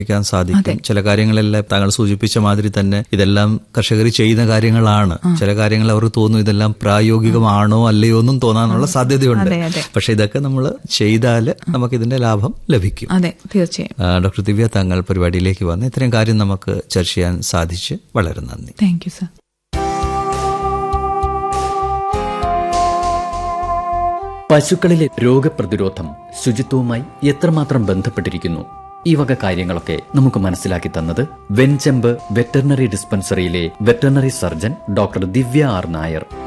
ക്കാൻ സാധിക്കും ചില കാര്യങ്ങളെല്ലാം താങ്കൾ സൂചിപ്പിച്ച മാതിരി തന്നെ ഇതെല്ലാം കർഷകർ ചെയ്യുന്ന കാര്യങ്ങളാണ് ചില കാര്യങ്ങൾ അവർക്ക് തോന്നും ഇതെല്ലാം പ്രായോഗികമാണോ അല്ലയോ എന്നും തോന്നാനുള്ള സാധ്യതയുണ്ട് അതെ, അതെ. പക്ഷെ ഇതൊക്കെ നമ്മൾ ചെയ്താൽ നമുക്ക് ഇതിന്റെ ലാഭം ലഭിക്കും അതെ തീർച്ചയായും ആ, ഡോക്ടർ ദിവ്യ താങ്കൾ പരിപാടിയിലേക്ക് വന്ന് ഇത്രയും കാര്യം നമുക്ക് ചർച്ച ചെയ്യാൻ സാധിച്ച് വളരെ നന്ദി താങ്ക് യു സർ പശുക്കളിലെ രോഗപ്രതിരോധം ശുചിത്വവുമായി എത്രമാത്രം ബന്ധപ്പെട്ടിരിക്കുന്നു ഈ വക കാര്യങ്ങളൊക്കെ നമുക്ക് മനസ്സിലാക്കി തന്നത് വെഞ്ചെമ്പ് വെറ്ററിനറി ഡിസ്പെൻസറിയിലെ veterinary surgeon doctor Divya R Nair